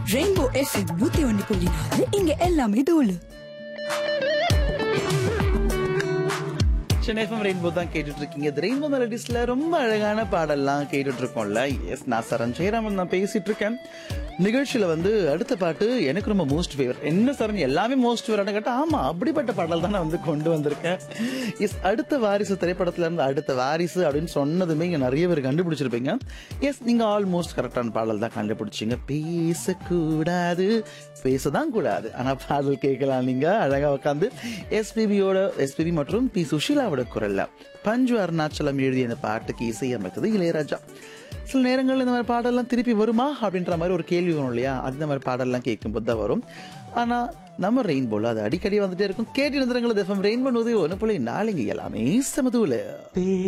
rainbow FM நூத்தி ஒன்னு புள்ளி நாலு இங்க எல்லாமே தூளு சென்னை எஃப்எம் ரெயின்போ தான் கேட்டுட்டு இருக்கீங்க இந்த ரெயின்போ மெலடிஸ்ல ரொம்ப அழகான பாடல்லாம் கேட்டுட்டு இருக்கோம்ல எஸ் நான் சரண் ஜெயராமன் தான் பேசிட்டு இருக்கேன் நிகழ்ச்சியில வந்து அடுத்த பாட்டு எனக்கு ரொம்ப மோஸ்ட் ஃபேவர் என்ன சரண் எல்லாமே மோஸ்ட் ஃபேவரான கேட்டா ஆமா அப்படிப்பட்ட பாடல் தான் நான் வந்து கொண்டு வந்திருக்கேன் எஸ் அடுத்த வாரிசு திரைப்படத்துல இருந்து அடுத்த வாரிசு அப்படின்னு சொன்னதுமே இங்க நிறைய பேர் கண்டுபிடிச்சிருப்பீங்க எஸ் நீங்க ஆல்மோஸ்ட் கரெக்டான பாடல் தான் கண்டுபிடிச்சீங்க பேசக்கூடாது பேசதான் கூடாது ஆனா பாடல் கேட்கலாம் நீங்க அழகா உட்காந்து எஸ்பிபியோட எஸ்பிபி மற்றும் பி சுஷீலாவோட குரல்ல பஞ்சு அருணாச்சலம் எழுதிய இந்த பாட்டுக்கு இசையமைத்தது இளையராஜா சில நேரங்களில் இந்த மாதிரி பாடல்லாம் திருப்பி வருமா அப்படின்ற மாதிரி ஒரு கேள்வி வரும் இல்லையா அந்த மாதிரி பாடல்லாம் கேட்கும்போது தான் வரும் ஆனா நம்ம ரெயின்போல அது அடிக்கடி வந்துட்டே இருக்கும் கேட்டு நிறுத்தங்கள் எஃப்எம் ரெயின் பண்ணுவது ஒன்று போல நாளைங்க எல்லாமே சமதூல